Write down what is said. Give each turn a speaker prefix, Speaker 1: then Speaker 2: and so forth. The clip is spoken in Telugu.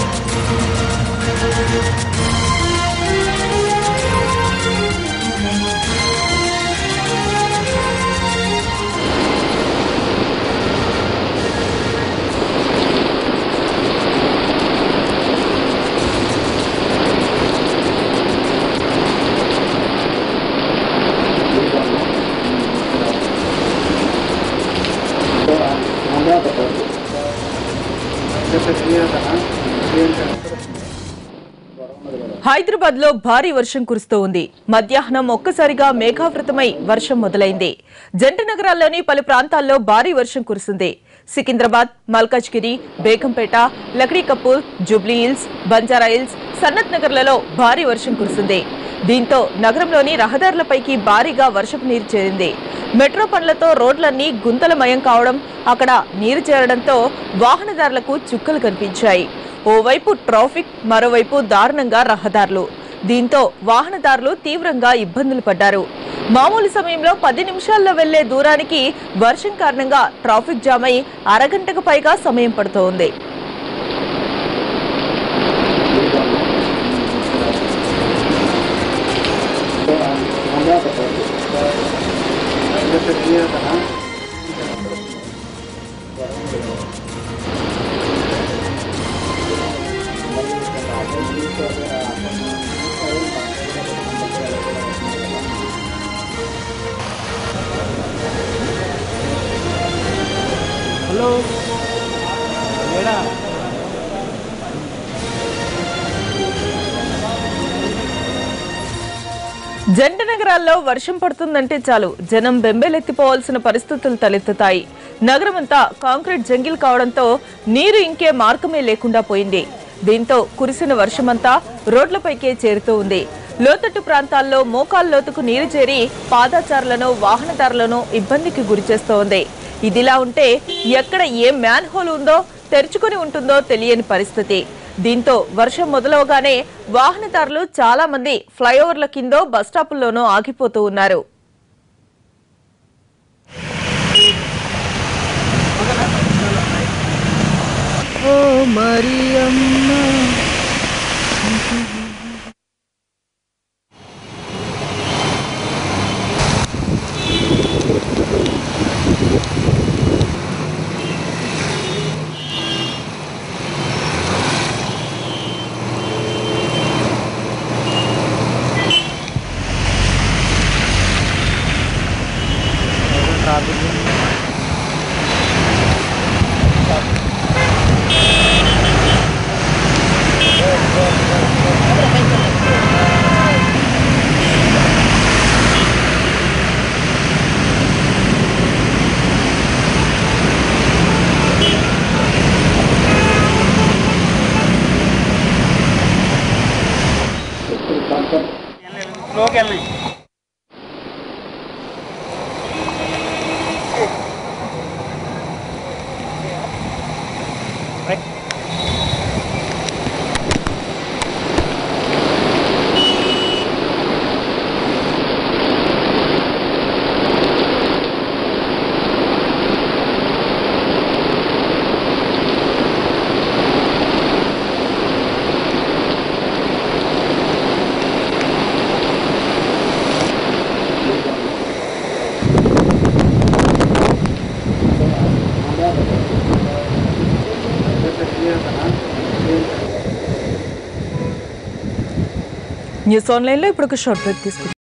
Speaker 1: హైదరాబాద్ లో భారీ వర్షం కురుస్తూ ఉంది మధ్యాహ్నం ఒక్కసారిగా మేఘావృతమై వర్షం మొదలైంది జంట నగరాల్లోని పలు ప్రాంతాల్లో భారీ వర్షం కురిసింది సికింద్రాబాద్ మల్కాజ్గిరి బేగంపేట లక్డీ కపూర్ జూబ్లీ హిల్స్ బంజారా హిల్స్ సన్నత్ నగర్లలో భారీ వర్షం కురిసింది దీంతో నగరంలోని రహదారులపైకి భారీగా వర్షపు నీరు చేరింది మెట్రో పనులతో రోడ్లన్నీ గుంతలమయం కావడం అక్కడ నీరు చేరడంతో వాహనదారులకు చుక్కలు కనిపించాయి ఓవైపు ట్రాఫిక్ మరోవైపు దారుణంగా రహదారులు దీంతో వాహనదారులు తీవ్రంగా ఇబ్బందులు పడ్డారు మామూలు సమయంలో పది నిమిషాల్లో వెళ్లే దూరానికి వర్షం కారణంగా ట్రాఫిక్ జామ్ అయి అరగంటకు పైగా సమయం పడుతోంది
Speaker 2: హలో ఏడా
Speaker 1: జంట నగరాల్లో వర్షం పడుతుందంటే చాలు జనం బెంబేలెత్తిపోవాల్సిన పరిస్థితులు తలెత్తుతాయి నగరమంతా కాంక్రీట్ జంగిల్ కావడంతో నీరు ఇంకే మార్గమే లేకుండా పోయింది దీంతో కురిసిన వర్షమంతా రోడ్లపైకే చేరుతూ ఉంది లోతట్టు ప్రాంతాల్లో మోకాల్ లోతుకు నీరు చేరి పాదాచారులను వాహనదారులను ఇబ్బందికి గురిచేస్తోంది ఇదిలా ఉంటే ఎక్కడ ఏ మ్యాన్ హోల్ ఉందో తెరుచుకొని ఉంటుందో తెలియని పరిస్థితి దీంతో వర్షం మొదలవగానే వాహనదారులు చాలా మంది ఫ్లైఓవర్ల కిందో బస్టాపుల్లోనూ ఆగిపోతూ ఉన్నారు
Speaker 2: ఓ మరియమ్మ ట్రాఫిక్ స్లోకి వెళ్ళి
Speaker 1: న్యూస్ ఆన్లైన్లో ఇప్పుడు ఒక షార్ట్ బ్రేక్ తీసుకుంటాం